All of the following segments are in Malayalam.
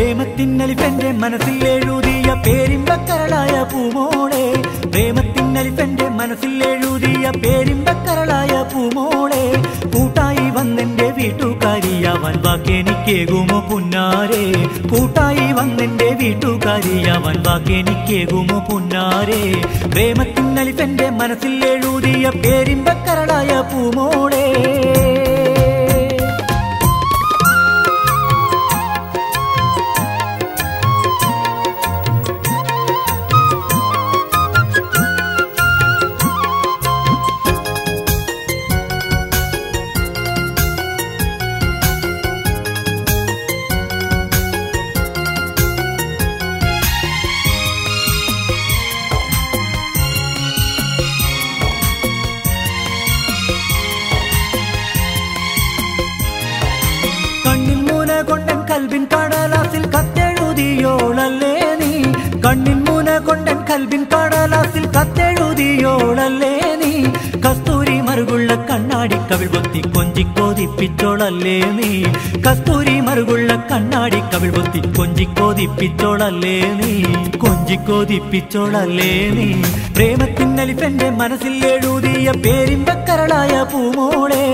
പ്രേമത്തിന്നലിഫന്റെ മനസ്സിൽ എഴുതിയ പേരിമ്പക്കരളായ പൂമോളെ പ്രേമത്തിന്നലിഫന്റെ മനസ്സിൽ എഴുതിയ പേരിമ്പക്കരളായ പൂമോളെ കൂട്ടായി വന്നെന്റെ വീട്ടുകാരിയാവൻ വാക്കെനിക്കേകുമോ പുന്നാരെ കൂട്ടായി വന്നെന്റെ വീട്ടുകാരിയാവൻ വാക്കെനിക്കേകുമോ പുന്നാരെ പ്രേമത്തിന്നലിഫന്റെ മനസ്സിൽ എഴുതിയ പേരിമ്പക്കരളായ പൂമോളെ കണ്ണിൽ മൂന കൊണ്ടൻ കൽബിൻ കടലാസിൽ കത്തെഴുതിയോളല്ലേ നീ കണ്ണിൻ മൂന കൊണ്ടൻ കൽബിൻ കടലാസിൽ കത്തെഴുതിയോളല്ലേ നീ കസ്തൂരി മറുകുള്ള കണ്ണാടി കവിൾ പൊത്തി കൊഞ്ചിക്കോതിപ്പിച്ചോളല്ലേ നീ കസ്തൂരി മറുകുള്ള കണ്ണാടി കവിൾ പൊത്തി കൊഞ്ചിക്കോതിപ്പിച്ചോളല്ലേ നീ കൊഞ്ചിക്കോതിപ്പിച്ചോളല്ലേ നീ പ്രേമത്തിന്നലിഫന്റെ മനസ്സിൽ എഴുതിയ പേരിമ്പക്കരളായ പൂമോളെ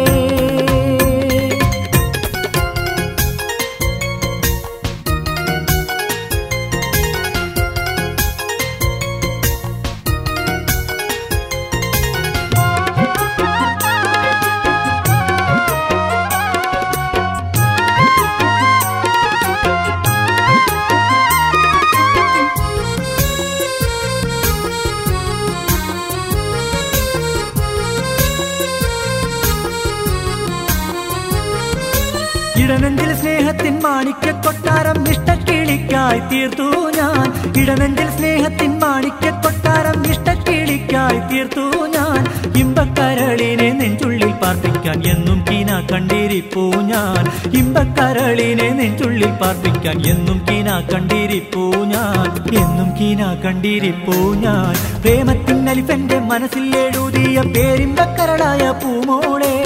ഇടനെഞ്ചിൽ സ്നേഹത്തിൻ മാണിക്യ കൊട്ടാരം ഇഷ്ടക്കിളിക്കായി തീർത്തു ഞാൻ ഇടനെഞ്ചിൽ സ്നേഹത്തിൻ മാണിക്യ കൊട്ടാരം ഇഷ്ടക്കിളിക്കായി തീർത്തു ഞാൻ ഇമ്പക്കരളിനെ നെഞ്ചുള്ളിൽ പാർപ്പിക്കാൻ എന്നും കീന കണ്ടിരിപ്പൂ ഞാൻ ഇമ്പക്കരളിനെ നെഞ്ചുള്ളിൽ പാർപ്പിക്കാൻ എന്നും കീന കണ്ടിരിപ്പൂ ഞാൻ എന്നും കീന കണ്ടിരിപ്പൂ ഞാൻ പ്രേമത്തിൻ അലിഫന്റെ മനസ്സിൽ എഴുതിയ പേരിമ്പക്കരളായ പൂമോളെ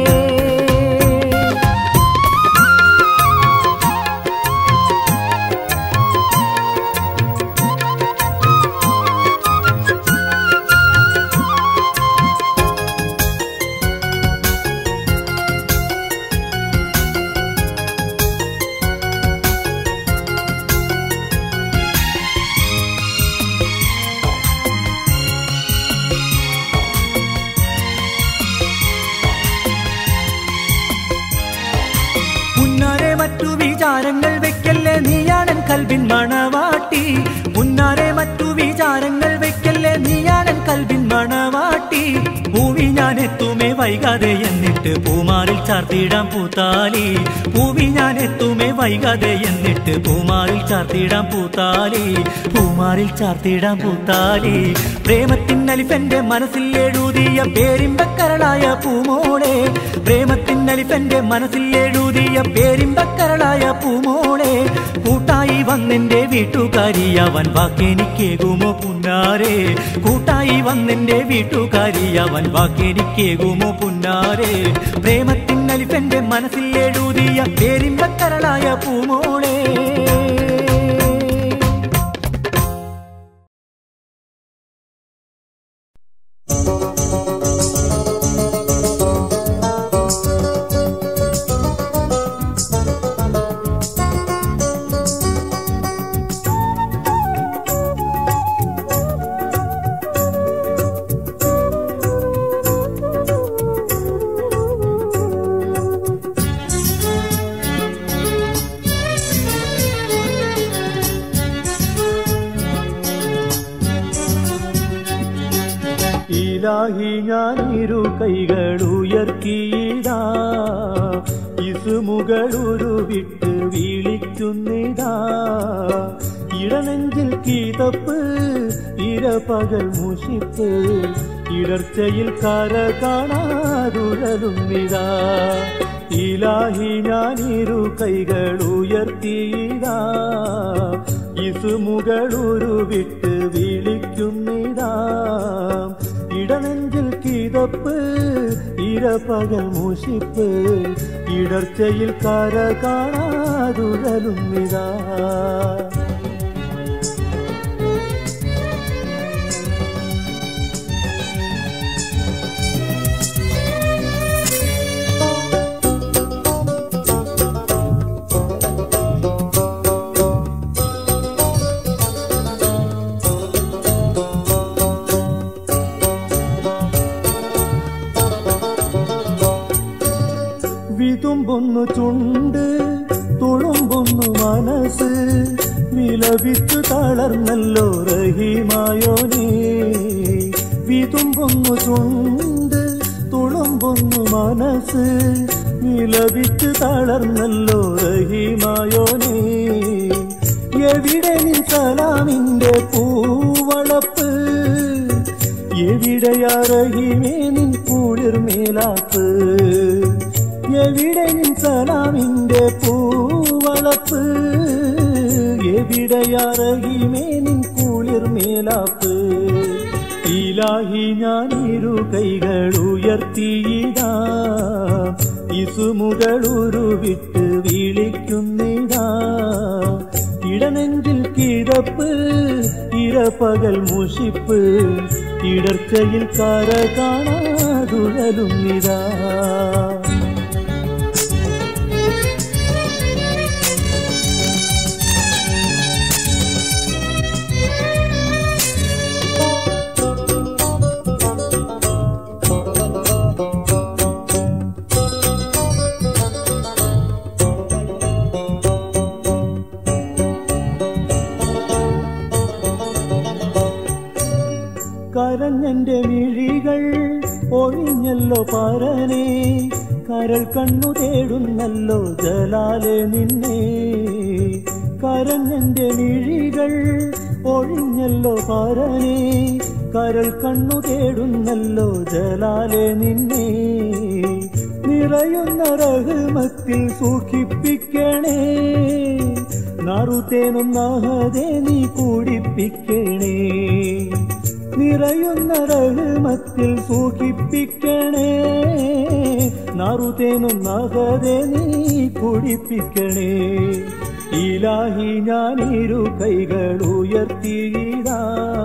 ഉന്നാരെ മറ്റു വിചാരങ്ങൾ വെക്കല്ലേ നീയാണൻ കൽബിൻ മണവാട്ടി ഉന്നാരെ മറ്റു വിചാരങ്ങൾ വെക്കല്ലേ നീയാണൻ കൽബിൻ മണവാട്ടി പൂവി ഞാൻ എത്തുമേ വൈകാതെ എന്നിട്ട് പൂമാറിൽ ചാർത്തിടാം പൂത്താലി പൂവി ഞാൻ എത്തുമേ വൈകാതെ എന്നിട്ട് പൂമാറിൽ ചാർത്തിടാം പൂത്താലി പൂമാറിൽ ചാർത്തിടാം പൂത്താലി പ്രേമത്തിൻ അലിഫന്റെ മനസ്സിൽ എഴുതിയ പേരിമ്പക്കരളായ പൂമോളെ പ്രേമത്തിൻ അലിഫന്റെ മനസ്സിൽ എഴുതിയ പേരിമ്പക്കരളായ പൂമോളെ കൂട്ടായി വന്നെന്റെ വീട്ടുകാരിയവൻ വാക്കെനിക്കേകുമോ പുന്നാരെ കൂട്ടായി വന്നെന്റെ വീട്ടുകാരിയവൻ വാക്കെനിക്കേകുമോ പുന്നാരെ പ്രേമത്തിൻ അലിഫന്റെ മനസ്സിൽ എഴുതിയ പേരിമ്പക്കരളായ പൂമോളെ ഇലാഹി ഞാൻ ഇരു കൈകൾ ഉയർത്തിയിടാ ഇസുമുകളൊരു വിട്ട് വിളിക്കുന്നിതാ ഇടനെഞ്ചിൽ കീതപ്പ് ഇരപകൽ മുഷിപ്പ് ഇടർച്ചയിൽ കര കാണാതുഴലുന്നിതാ ഇലാഹി ഞാൻ ഇരു കൈകൾ ഉയർത്തിയിടാ ഇസുമുകളൊരു വിട്ട് വിളിക്കുന്നിതാ ഇടനെഞ്ചിൽ കിതപ്പ് ഇരപകൽ മുഷിപ്പ് ഇടർച്ചയിൽ കര കാണാതുഴലുന്നിതാ വിതുമ്പൊന്നു ചുണ്ട് തുളുമ്പൊന്നു മനസ്സ് വിലപിച്ചു തളർന്നല്ലോ റഹിമായോനേ വിതുമ്പൊന്നു ചുണ്ട് തുളുമ്പൊന്നു മനസ്സ് വിലപിച്ചു തളർന്നല്ലോ റഹിമായോനേ എവിടെ നിൻ സലാമിന്റെ പൂവളപ്പ് എവിടെയാ റഹിമേ നിൻ കുളിർമേലാപ്പ് എവിടെ നിൻ സലാമിന്റെ പൂവളപ്പ് എവിടെയാ റഹിമേ നിൻ കുളിർമേലാപ്പ് ഇലാഹി ഞാൻ ഇരു കൈകൾ ഉയർത്തിയിടാ ഇസുമുകളുരുവിട്ട് വിളിക്കുന്നിടാ ഇടനെഞ്ചിൽ കിടപ്പ് ഇരപകൽ മുഷിപ്പ് ഇടർച്ചയിൽ കര കാണാതുഴലുന്നിതാ കരഞ്ഞെന്റെ മിഴികൾ ഒഴിഞ്ഞല്ലോ പരനെ കരൾ കണ്ണു തേടുന്നല്ലോ ജലാലെ നിന്നെ കരഞ്ഞെന്റെ മിഴികൾ ഒഴിഞ്ഞല്ലോ പരനെ കരൾ കണ്ണു തേടുന്നല്ലോ ജലാലെ നിന്നെ നിറയുന്ന റഹ്മത്തിൽ സൂക്ഷിപ്പിക്കണേ നറുതേനൊന്നാഹതെ നീ കൂടിപ്പിക്കണേ നിറയുന്ന റഹ്മത്തിൽ സൂക്ഷിപ്പിക്കണേ നറുതേനൊന്നാഹതെ നീ കുടിപ്പിക്കണേ ഇലാഹി ഞാൻ ഇരു കൈകൾ ഉയർത്തിയിടാ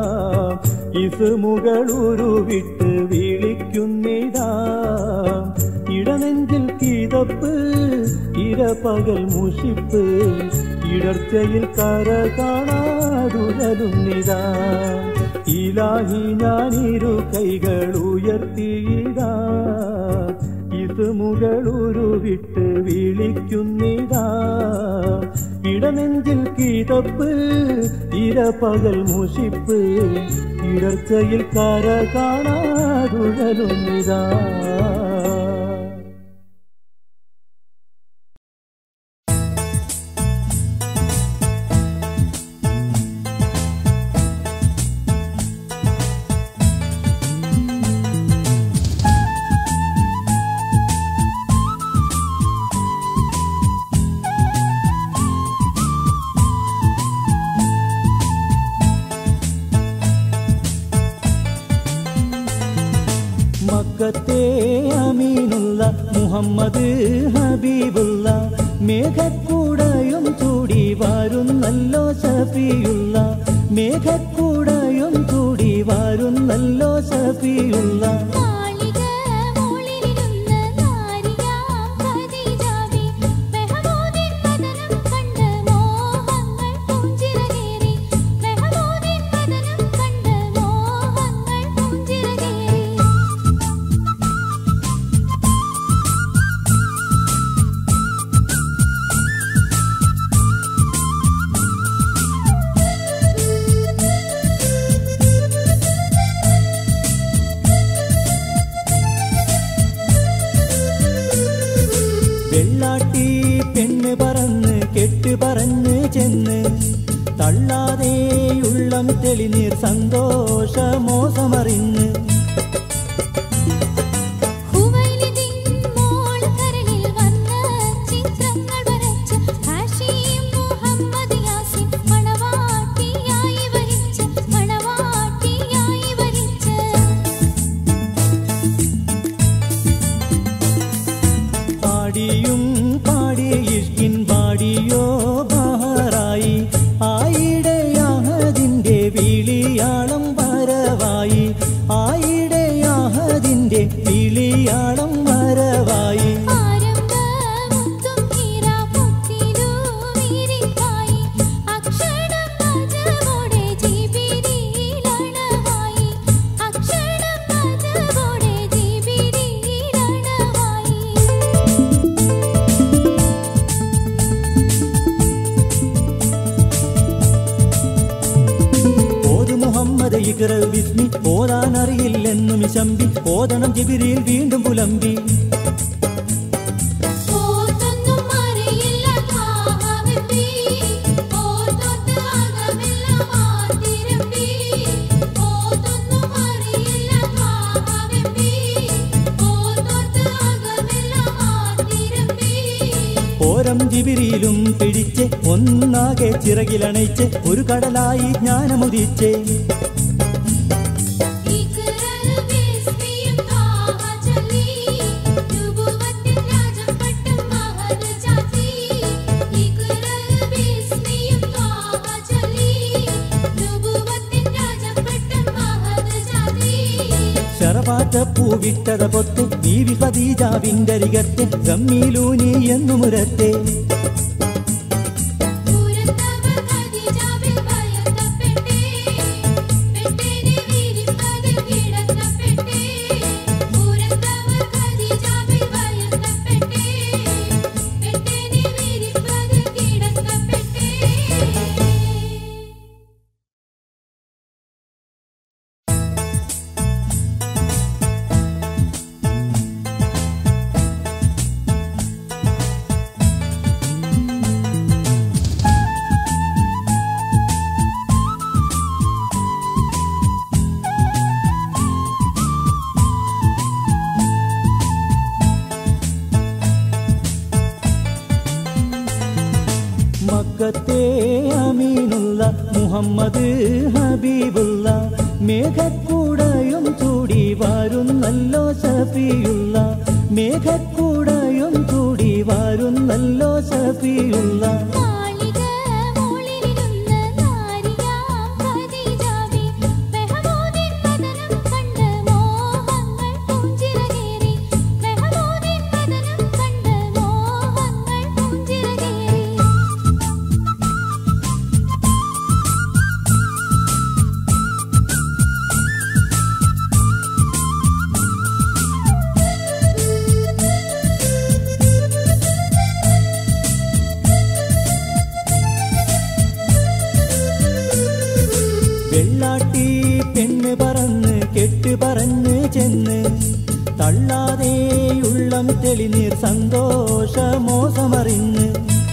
ഇസുമുകളുരുവിട്ട് വിളിക്കുന്നിതാ ഇടനെഞ്ചിൽ കിതപ്പ് ഇരപകൽ മുഷിപ്പ് ഇടർച്ചയിൽ കര കാണാതുഴലുന്നിതാ ഇലാഹി ഞാനിരു കൈകൾ ഉയർത്തിയിടാ ഇത് മുകളുരുവിട്ട് വിളിക്കുന്നിതാ ഇടനെഞ്ചിൽ കിതപ്പ് ഇരപകൽ മുഷിപ്പ് ഇടർച്ചയിൽ കര കാണാതുഴലുന്നിതാ മക്കത്തെ അമീനുള്ള മുഹമ്മദ് ഹബീബുള്ള മേഘക്കൂടയും ചൂടി വരുന്നല്ലോ ഷഫിയുള്ള മേഘക്കൂടയും ചൂടി വരുന്നല്ലോ ഷഫിയുള്ള മാളിക മോളിലിരുന്ന് നാരിയാം ഖദീജാവേ മെഹമൂദിൻ വദനം കണ്ട് മോഹങ്ങൾ പുഞ്ചിരകേറി മെഹമൂദിൻ വദനം കണ്ട് മോഹങ്ങൾ പുഞ്ചിരകേറി വെള്ളാട്ടി പെണ്ണ് പറന്ന് കെട്ട് പറഞ്ഞ് ചെന്ന് തള്ളാതെയുള്ളം തെളിനീർ സന്തോഷമോസമറിഞ്ഞ് ഹുവൈലിദിൻ മോൾ കരളിൽ വന്ന് ചിത്രങ്ങൾ വരച്ച് ഹാഷിം മുഹമ്മദ് യാസിൻ മണവാട്ടിയായി വരിച്ച് മണവാട്ടിയായി വരിച്ച് ഇക്ര വിസ്മി ഓതാൻ അറിയില്ലെന്നു മിശമ്പി ഓതണം ജിബിരിയിൽ വീണ്ടും പുലമ്പി ഓർത്തൊന്നും അറിയില്ല കാവെപ്പി ഓർത്തൊത്ത് അകമെല്ലാം മാതിരപ്പി ഓർത്തൊന്നും അറിയില്ല കാവെപ്പി ഓർത്തൊത്ത് അകമെല്ലാം മാതിരപ്പി ഓരം ജിബിരിയിലും പിടിച്ച് ഒന്നാകെ ചിറകിലണയിച്ച് ഒരു കടലായി ജ്ഞാനമുദിച്ചേ ഇക്റൽ ബിസ്മിയും താഹ ചലി നുബുവത്തിൻ രാജപട്ടം മഹദ് ചാത്തി ഇക്റൽ ബിസ്മിയും താഹ ചലി നുബുവത്തിൻ രാജപട്ടം മഹദ് ചാത്തി ശറപാറ്റ പൂവിട്ടത പൊത്ത് ബീവി ഖദീജാവിന്റെ അരികത്തെ ഗമ്മീലൂനി എന്നു മുരത്തെ പൂരത്തവ ഖദീജാവിൽ ഭയപ്പെട്ടേ പെട്ടേനെ വീരിപ്പതിൽ കിടക്കപ്പെട്ടേ പൂരത്തവ ഖദീജാവിൽ ഭയപ്പെട്ടേ പെട്ടേനെ വീരിപ്പതിൽ കിടക്കപ്പെട്ടേ മക്കത്തെ അമീനുള്ള മുഹമ്മദ് ഹബീബുള്ള മേഘക്കൂടയും ചൂടി വരുന്നല്ലോ സഫിയുള്ള മേഘക്കൂടയും ചൂടി വരുന്നല്ലോ സഫിയുള്ള മാളിക മോളിലിരുന്ന നാരിയാം ഖദീജാവേ മെഹമൂദിൻ വദനം കണ്ട് മോഹങ്ങൾ പൂഞ്ചിറകേറി മെഹമൂദിൻ വദനം കണ്ട് മോഹങ്ങൾ പൂഞ്ചിറകേറി വെള്ളാട്ടി പെണ്ണ് പറന്ന് കെട്ട് പറഞ്ഞ് ചെന്ന് തള്ളാതെയുള്ളം തെളിനീർ സന്തോഷമോസമറിഞ്ഞ്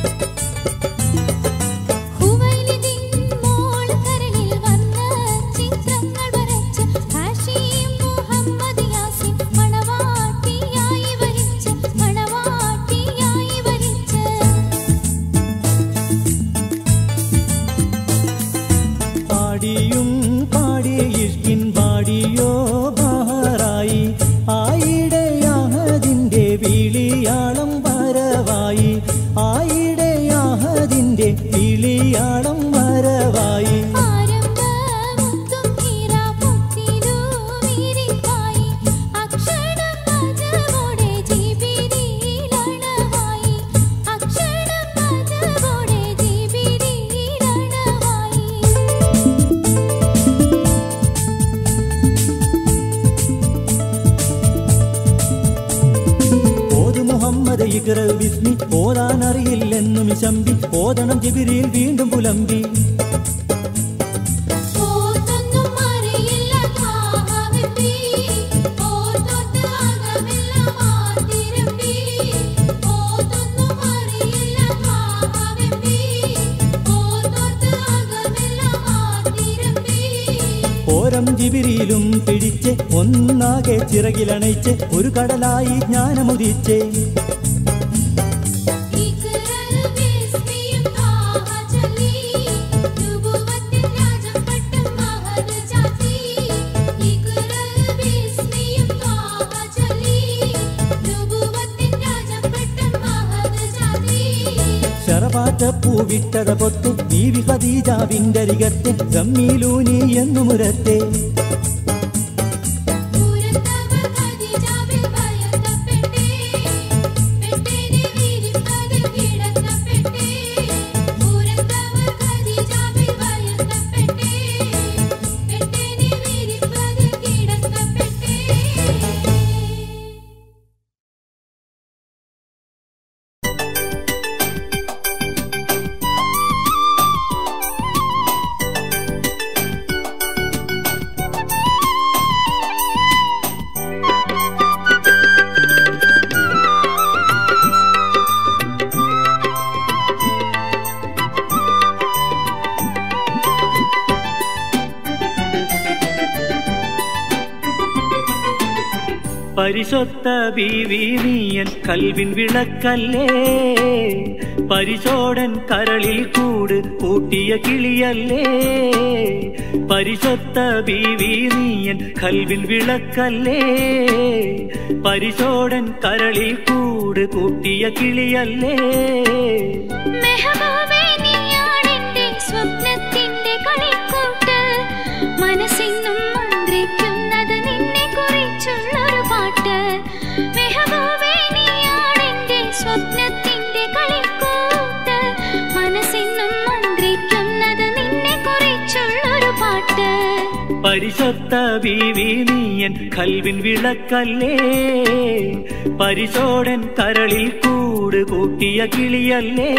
ഹുവൈലിദിൻ മോൾ കരളിൽ വന്ന ചിത്രങ്ങൾ വരച്ച് ഹാഷിം മുഹമ്മദ് യാസിൻ മണവാട്ടിയായി വരിച്ച് മണവാട്ടിയായി വരിച്ച് പാടിയും പാടി ഇഷ്കിൻ പാടിയോ ബഹറായി ആയിടയാഹതിന്റെ വിളിയാളം വരവായി ആയിടയാഹതിന്റെ വിളിയാളം വരവായി ആരംഭമുത്തും ഹീരാ പൊത്തിലു വീരിപ്പായി അക്ഷരം പദവോടെ ജിബിരിയിലണവായി അക്ഷരം പദവോടെ ജിബിരിയിലണവായി ഓത് മുഹമ്മദ് ഇക്ര വിസ്മി ഓതാൻ അറിയില്ലെന്നു മിശമ്പി ഓതണം ജിബിരിയിൽ വീണ്ടും പുലമ്പി ഓർത്തൊന്നും അറിയില്ല കാവെപ്പി ഓർത്തൊത്ത് അകമെല്ലാം മാതിരപ്പി ഓർത്തൊന്നും അറിയില്ല കാവെപ്പി ഓർത്തൊത്ത് അകമെല്ലാം മാതിരപ്പി ഓരം ജിബിരിയിലും പിടിച്ച് ഒന്നാകെ ചിറകിലണയിച്ച് ഒരു കടലായി ജ്ഞാനമുദിച്ചേ ഇക്റൽ ബിസ്മിയും താഹ ചലി നുബുവത്തിൻ രാജപട്ടം മഹദ് ചാത്തി ഇക്റൽ ബിസ്മിയും താഹ ചലി നുബുവത്തിൻ രാജപട്ടം മഹദ് ചാത്തി ശറപാറ്റ പൂവിട്ടത പൊത്ത് ബീവി ഖദീജാവിന്റെ അരികത്തെ ഗമ്മീലൂനി എന്നു മുരത്തെ പൂരത്തവ ഖദീജാവിൽ ഭയപ്പെട്ടേ പെട്ടേനെ വീരിപ്പതിൽ കിടക്കപ്പെട്ടേ പൂരത്തവ ഖദീജാവിൽ ഭയപ്പെട്ടേ പെട്ടേനെ വീരിപ്പതിൽ കിടക്കപ്പെട്ടേ ും പരിശൊത്ത ബീവി നീയൻ കൽവിൻ വിളക്കല്ലേ പരിശോടൻ കരളിൽ കൂട് കൂട്ടിയ കിളിയല്ലേ പരിശൊത്ത ബീവി നീയൻ കൽവിൻ വിളക്കല്ലേ പരിശോടൻ കരളിൽ കൂട് കൂട്ടിയ കിളിയല്ലേ മെഹബൂബേ നീയാണെന്റെ സ്വപ്നത്തിന്റെ കളിക്കൂട്ട് മനസ്സിന്നും മന്ത്രിക്കുന്നത് നിന്നെ കുറിച്ചുള്ളൊരു പാട്ട് മെഹബൂബേ നീയാണെന്റെ സ്വപ്നത്തിന്റെ കളിക്കൂട്ട് മനസ്സിന്നും മന്ത്രിക്കുന്നത് നിന്നെ കുറിച്ചുള്ളൊരു പാട്ട് പരിശൊത്ത ബീവി നീയൻ കൽവിൻ വിളക്കല്ലേ പരിശോടൻ കരളിൽ കൂട് കൂട്ടിയ കിളിയല്ലേ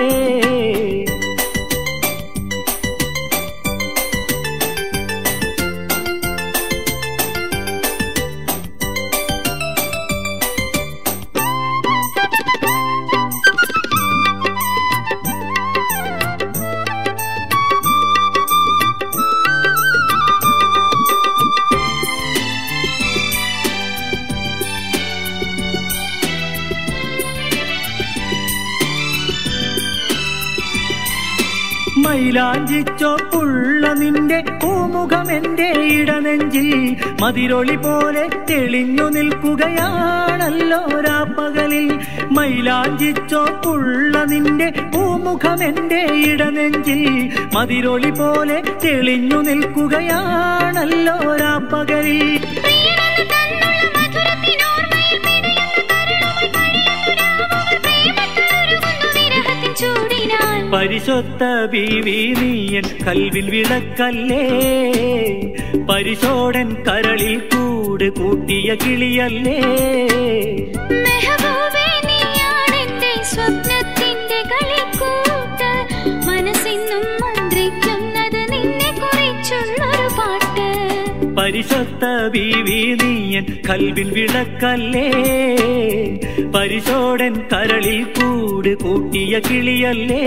മൈലാഞ്ചിച്ചോപ്പുള്ള നിന്റെ പൂമുഖം എന്റെ ഇടനെഞ്ചിൽ മതിരൊളി പോലെ തെളിഞ്ഞു നിൽക്കുകയാണല്ലോ രാപ്പകലിൽ മൈലാഞ്ചിച്ചോപ്പുള്ള നിന്റെ പൂമുഖം എന്റെ ഇടനെഞ്ചിൽ മതിരൊളി പോലെ തെളിഞ്ഞു നിൽക്കുകയാണല്ലോ രാപ്പകലിൽ പ്രിയനെന്ന് തന്നുള്ള മധുരത്തിനോർമ്മയിൽ പിടയുന്ന കരുണമായി കഴിയുന്നു രാമവർ പ്രേമത്തിലൊരുകുന്നു വിരഹത്തിൻ ചൂടിനാൽ പരിശൊത്ത ബീവി നീയൻ കൽവിൽ വിളക്കല്ലേ പരിശോടൻ കരളിൽ കൂട് കൂട്ടിയ കിളിയല്ലേ മെഹബൂബേ നീയാണെന്റെ സ്വപ്നത്തിന്റെ കളിക്കൂട്ട് മനസ്സിന്നും മന്ത്രിക്കുന്നത് നിന്നെ കുറിച്ചുള്ളൊരു പാട്ട് പരിശൊത്ത ബീവി നീയൻ കൽവിൽ വിളക്കല്ലേ പരിശോടൻ കരളിൽ കൂട് കൂട്ടിയ കിളിയല്ലേ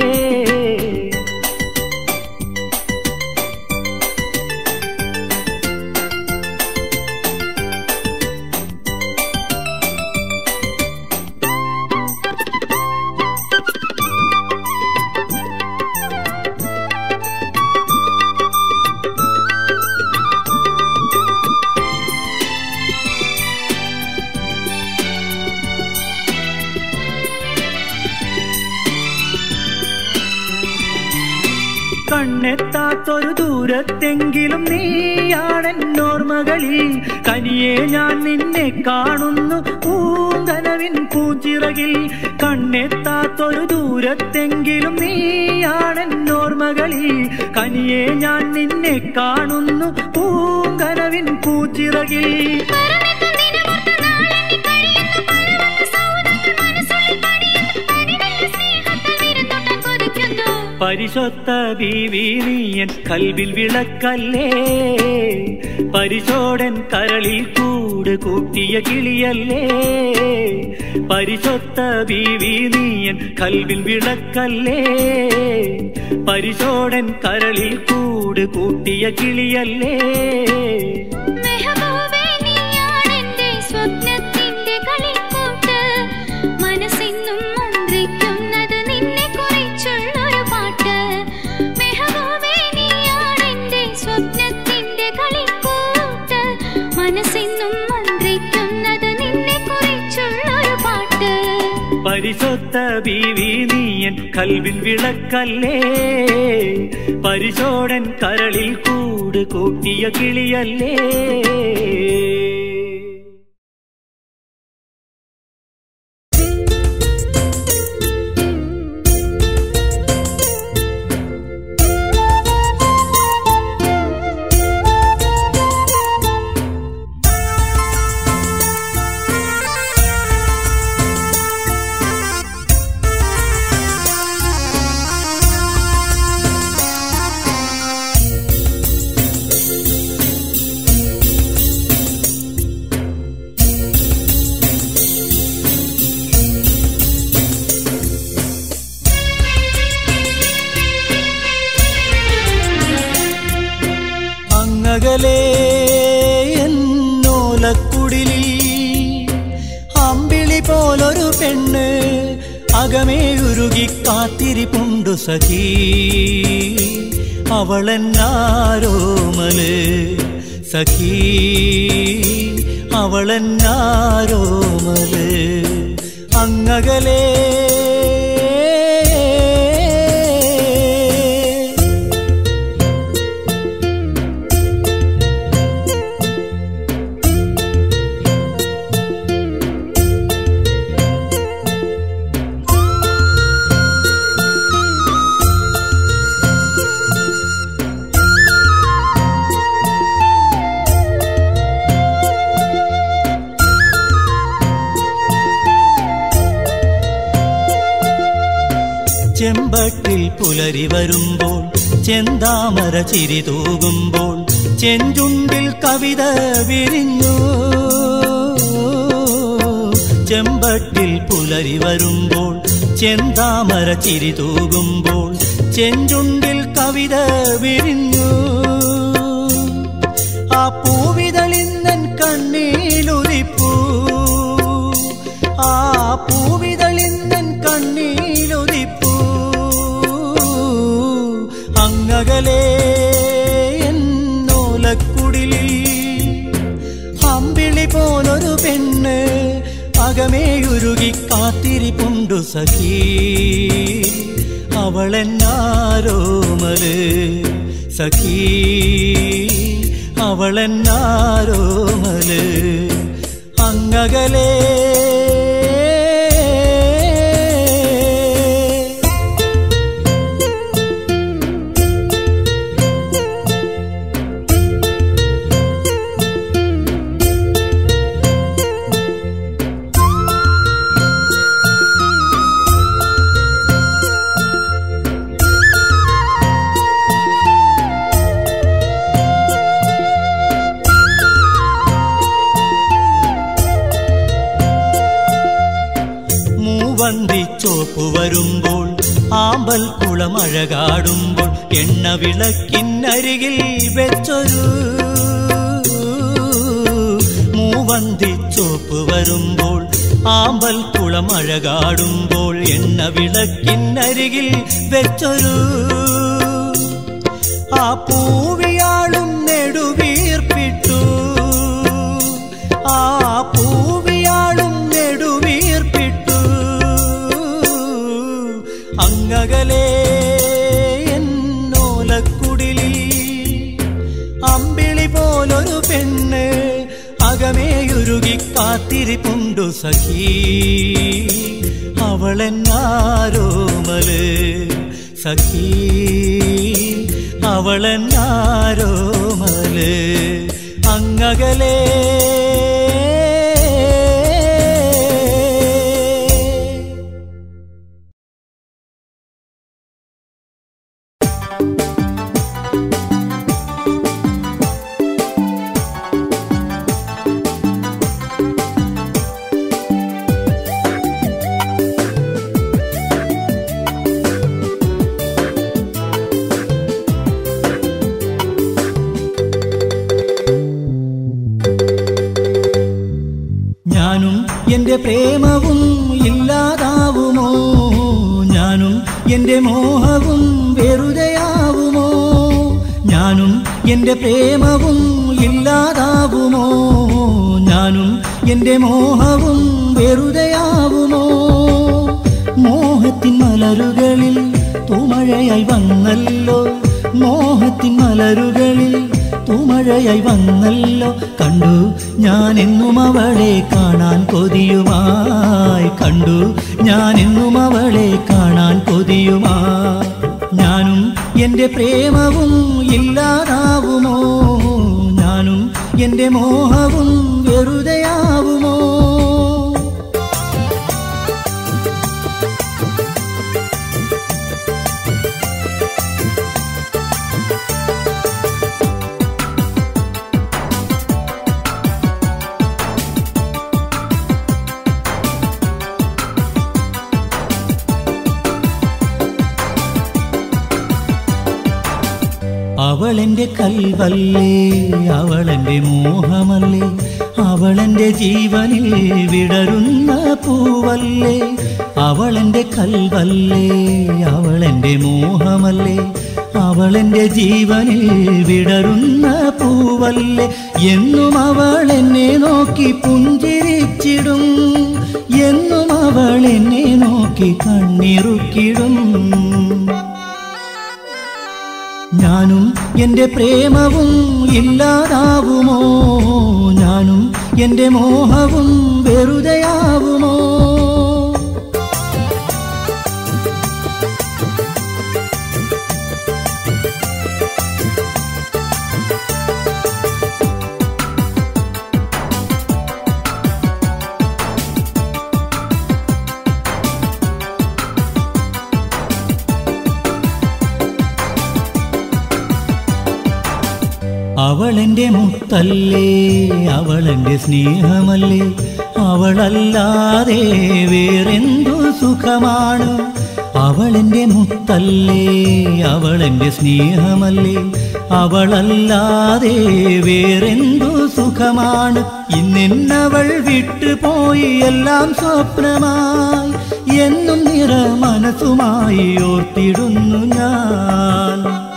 കണ്ണെത്താത്തൊരു ദൂരത്തെങ്കിലും നീയാണെന്നോർമകളിൽ കനിയെ ഞാൻ നിന്നെ കാണുന്നു പൂങ്കനവിൻ പൂച്ചിറകിൽ കണ്ണെത്താത്തൊരു ദൂരത്തെങ്കിലും നീയാണെന്നോർമകളിൽ കനിയെ ഞാൻ നിന്നെ കാണുന്നു പൂങ്കനവിൻ പൂച്ചിറകിൽ മറന്നെത്തും ദിനമൊത്ത നാളെണ്ണി കഴിയുന്നു പലവക സൗദങ്ങൾ മനസ്സുള്ളിൽ പണിയുന്നു പണിവെള്ള സ്നേഹത്താൽ വിരുന്നൊട്ടാൻ കൊതിക്കുന്നു പരിശൊത്ത ബീവി നീയൻ കൽവിൽ വിളക്കല്ലേ പരിശോടൻ കരളിൽ കൂട് കൂട്ടിയ കിളിയല്ലേ പരിശൊത്ത ബീവി നീയൻ കൽവിൽ വിളക്കല്ലേ പരിശോടൻ കരളിൽ കൂട് കൂട്ടിയ കിളിയല്ലേ മെഹബൂബേ നീയാണെന്റെ സ്വപ്നത്തിന്റെ കളിക്കൂട്ട് മനസ്സിന്നും മന്ത്രിക്കുന്നത് നിന്നെ കുറിച്ചുള്ളൊരു പാട്ട് മെഹബൂബേ നീയാണെന്റെ സ്വപ്നത്തിന്റെ കളിക്കൂട്ട് മനസ്സിന്നും മന്ത്രിക്കുന്നത് നിന്നെ കുറിച്ചുള്ളൊരു പാട്ട് പരിശൊത്ത ബീവി നീയൻ കൽവിൻ വിളക്കല്ലേ പരിശോടൻ കരളിൽ കൂട് കൂട്ടിയ കിളിയല്ലേ അവളെന്നാരോമലുരുകി കാത്തിരിപ്പുണ്ടു സഖീ അവളെന്നാരോമല് സഖീ അവളെന്നാരോമല് അങ്ങകലേ ചെമ്പട്ടിൽ പുലരി വരുമ്പോൾ ചെന്താമര ചിരി തൂകുമ്പോൾ ചെഞ്ചുണ്ടിൽ കവിത വിരിഞ്ഞു ചെമ്പട്ടിൽ പുലരി വരുമ്പോൾ ചെന്താമര ചിരി തൂകുമ്പോൾ ചെഞ്ചുണ്ടിൽ കവിത വിരിഞ്ഞു ആ പൂവിതളിന്നൻ കണ്ണീലുതിപ്പൂ ആ പൂവിതളിന്നൻ കണ്ണീലുതിപ്പൂ അങ്ങകലേ എന്നോലക്കുടിലിൽ അമ്പിളി പോലൊരു പെണ്ണ് അകമേയുരുകി കാത്തിരിപ്പുണ്ടു സഖീ അവളെന്നാരോമല് സഖീ അവളെന്നാരോമല് അങ്ങകലേ മൂവന്തി ചോപ്പ് വരുമ്പോൾ ആമ്പൽ കുളം അഴകാടുമ്പോൾ എണ്ണ വിളക്കിനരികിൽ വെച്ചൊരു മൂവന്തി ചോപ്പ് വരുമ്പോൾ ആമ്പൽ കുളം അഴകാടുമ്പോൾ എണ്ണ വിളക്കിനരികിൽ വെച്ചൊരു ആ പൂവിയാളും നെടുവീർപ്പിട്ടു ആ പൂവിയാളും നെടുവീർപ്പിട്ടു അങ്ങകലേ എന്നോലക്കുടിലിൽ അമ്പിളി പോലൊരു പെണ്ണ് അകമേയുരുകി കാത്തിരിപ്പുണ്ടു സഖീ അവളെന്നാരോമല് സഖീ അവളെന്നാരോമല് അങ്ങകലേ ഞാനും എന്റെ പ്രേമവും ഇല്ലാതാവുമോ ഞാനും എന്റെ മോഹവും വെറുതെയാവുമോ ഞാനും എന്റെ പ്രേമവും ഇല്ലാതാവുമോ ഞാനും എന്റെ മോഹവും വെറുതെയാവുമോ മോഹത്തിൻ മലരുകളിൽ തുമഴയായി വന്നല്ലോ മോഹത്തിൻ മലരുകളിൽ തുമഴയായി വന്നല്ലോ കണ്ടു ഞാൻ എന്നും അവളെ കാണാൻ കൊതിയുമായി കണ്ടു ഞാൻ എന്നും അവളെ കാണാൻ കൊതിയുമായി ഞാനും എന്റെ പ്രേമവും ഇല്ലാതാവുമോ ഞാനും എന്റെ മോഹവും വെറുതെയാവുമോ അവളെന്റെ കൽവല്ലേ അവളെന്റെ മോഹമല്ലേ അവളെന്റെ ജീവനിൽ വിടരുന്ന പൂവല്ലേ അവളെന്റെ കൽവല്ലേ അവളെന്റെ മോഹമല്ലേ അവളെന്റെ ജീവനിൽ വിടരുന്ന പൂവല്ലേ എന്നും അവൾ എന്നെ നോക്കി പുഞ്ചിരിച്ചിടും എന്നും അവൾ എന്നെ നോക്കി കണ്ണിറുക്കിടും ഞാനും എൻ്റെ പ്രേമവും ഇല്ലാതാവുമോ ഞാനും എൻ്റെ മോഹവും വെറുതെയാവുമോ അവളെന്റെ മുത്തല്ലേ അവളെന്റെ സ്നേഹമല്ലേ അവളല്ലാതെ വേറെന്തു സുഖമാണ് അവളെന്റെ മുത്തല്ലേ അവളെന്റെ സ്നേഹമല്ലേ അവളല്ലാതെ വേറെന്തു സുഖമാണ് ഇന്നെന്നവൾ വിട്ടുപോയി എല്ലാം സ്വപ്നമായി എന്നും നിറ മനസ്സുമായി ഓർത്തിടുന്നു ഞാൻ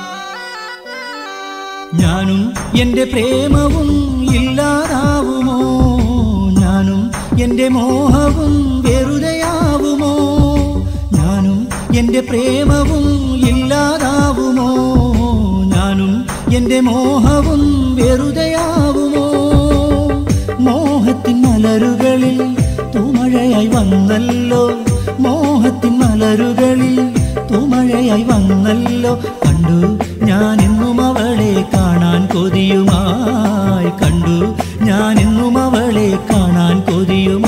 ഞാനും എൻ്റെ പ്രേമവും ഇല്ലാതാവുമോ ഞാനും എൻ്റെ മോഹവും വെറുതെയാവുമോ ഞാനും എൻ്റെ പ്രേമവും ഇല്ലാതാവുമോ ഞാനും എൻ്റെ മോഹവും വെറുതെയാവുമോ മോഹത്തിൻ മലരുകളിൽ തുമഴയായി വന്നല്ലോ മോഹത്തിൻ മലരുകളിൽ തുമഴയായി വന്നല്ലോ കണ്ടു ഞാൻ എന്നും അവളെ കാണാൻ കൊതിയുമായി കണ്ടു ഞാൻ എന്നും അവളെ കാണാൻ കൊതിയുമായി